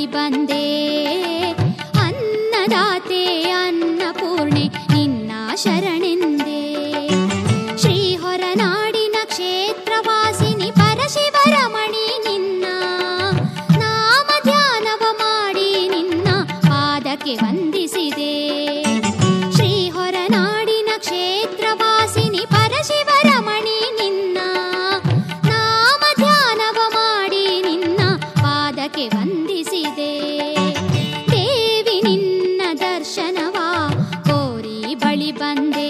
ಬಳಿ ಬಂದೆ ಅನ್ನದಾತೆ ಅನ್ನಪೂರ್ಣೆ ನಿನ್ನ ಶರಣೆಂದೆ ಶ್ರೀ ಹೊರನಾಡಿನ ಕ್ಷೇತ್ರವಾಸಿನಿ ಪರಶಿವರಮಣಿ ನಿನ್ನ ನಾಮ ಧ್ಯಾನವ ಮಾಡಿ ನಿನ್ನ ಪಾದಕ್ಕೆ ವಂದಿಸಿದೆ ಶ್ರೀ ಹೊರನಾಡಿನ ಕ್ಷೇತ್ರವಾಸಿನಿ ಪರಶಿವರಮಣಿ ನಿನ್ನ ನಾಮ ಧ್ಯಾನವ ಮಾಡಿ ನಿನ್ನ ಪಾದಕ್ಕೆ ವಂದಿಸಿದೆ ದೇವಿ ನಿನ್ನ ದರ್ಶನವ ಕೋರಿ ಬಳಿ ಬಂದೆ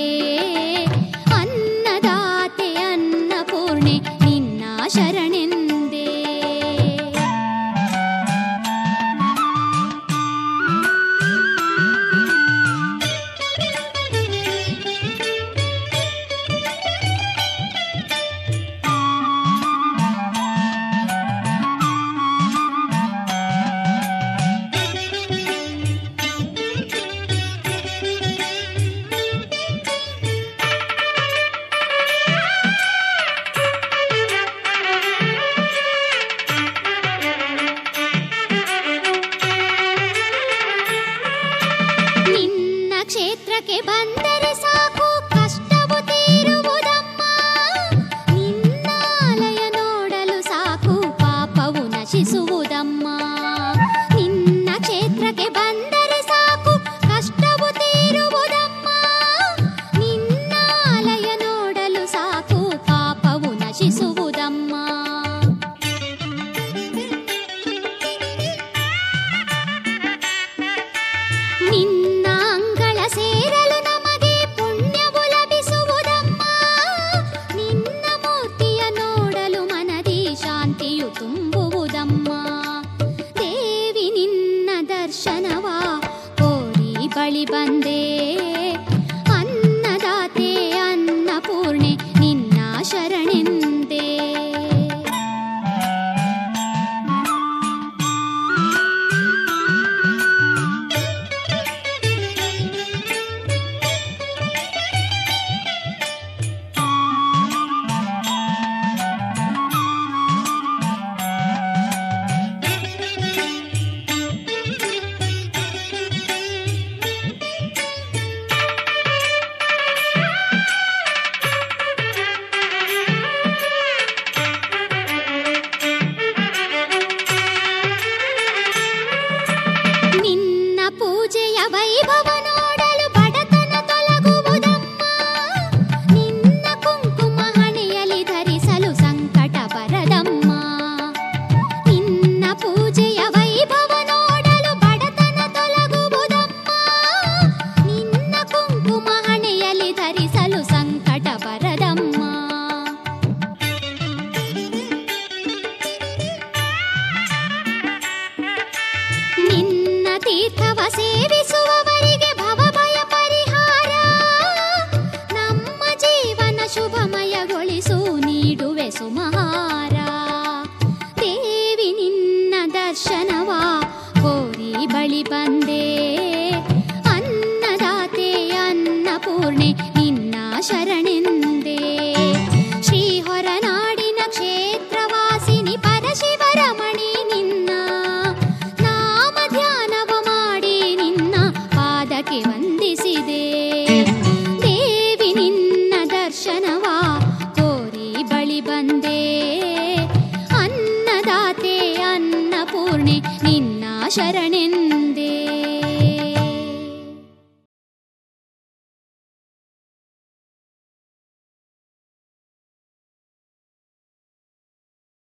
ಅನ್ನದಾತೆ ಅನ್ನಪೂರ್ಣೆ ನಿನ್ನ ಶರಣೆಂದೇ ನಿನ್ನ ಕ್ಷೇತ್ರಕ್ಕೆ ಬಂದರೆ ಸಾಕು ಕಷ್ಟವು ತೀರುವುದಮ್ಮ ನಿನ್ನಾಲಯ ನೋಡಲು ಸಾಕು ಪಾಪವು ನಶಿಸುವುದಮ್ಮ ನಿನ್ನ ಕ್ಷೇತ್ರಕ್ಕೆ ಬಂದರೆ ಸಾಕು ಕಷ್ಟವು ತೀರುವುದಮ್ಮ ನಿನ್ನಾಲಯ ನೋಡಲು ಸಾಕು ಪಾಪವು ನಶಿಸುವುದಮ್ಮ ನಿನ್ನ ಅಂಗಳ ಸೇರಲು ನಮಗೆ ಪುಣ್ಯವು ಲಭಿಸುವುದಮ್ಮ ನಿನ್ನ ಮೂರ್ತಿಯ ನೋಡಲು ಮನದಿ ಶಾಂತಿಯು ತುಂಬುವುದಮ್ಮ ದೇವಿ ನಿನ್ನ ದರ್ಶನವ ಕೋರಿ ಬಳಿ ಬಂದೆ ಅನ್ನದಾತೆ ಅನ್ನಪೂರ್ಣೆ ನಿನ್ನ ಶರಣೆಂದೇ ನಿನ್ನ ಪೂಜೆಯ ವೈಭವ ನೋಡಲು ಬಡತನ ತೊಲಗುವುದಮ್ಮ ನಿನ್ನ ಕುಂಕುಮ ಹಣೆಯಲ್ಲಿ ಧರಿಸಲು ಸಂಕಟ ಬರದಮ್ಮ ನಿನ್ನ ಪೂಜೆಯ ವೈಭವ ನೋಡಲು ಬಡತನ ತೊಲಗುವುದಮ್ಮ ನಿನ್ನ ಕುಂಕುಮ ಹಣೆಯಲ್ಲಿ ಧರಿಸಲು ಸಂಕಟ ಬರದಮ್ಮ ನಿನ್ನ ತೀರ್ಥವ ಸೇವಿಸುವವರಿಗೆ ಭವಭಯ ಪರಿಹಾರ ನಮ್ಮ ಜೀವನ ಶುಭಮಯಗೊಳಿಸು ನೀಡುವೆ ಸುಮಹಾರ ದೇವಿ ನಿನ್ನ ದರ್ಶನವ ಕೋರಿ ಬಳಿ ಬಂದೆ ಅನ್ನದಾತೆ ಅನ್ನಪೂರ್ಣೆ ನಿನ್ನ ಶರಣೆಂದೇ ಶ್ರೀ ಹೊರನಾಡಿನ ಕ್ಷೇತ್ರವಾಸಿನಿ ಪರಶಿವರಮಣಿ ನಿನ್ನ ನಾಮ ಧ್ಯಾನವ ಮಾಡಿ ನಿನ್ನ ಪಾದಕ್ಕೆ ವಂದಿಸಿದೆ ದೇವಿ ನಿನ್ನ ದರ್ಶನವ ಕೋರಿ ಬಳಿ ಬಂದೆ ಅನ್ನದಾತೆ ಅನ್ನಪೂರ್ಣೆ ನಿನ್ನ ಶರಣೆಂದೇ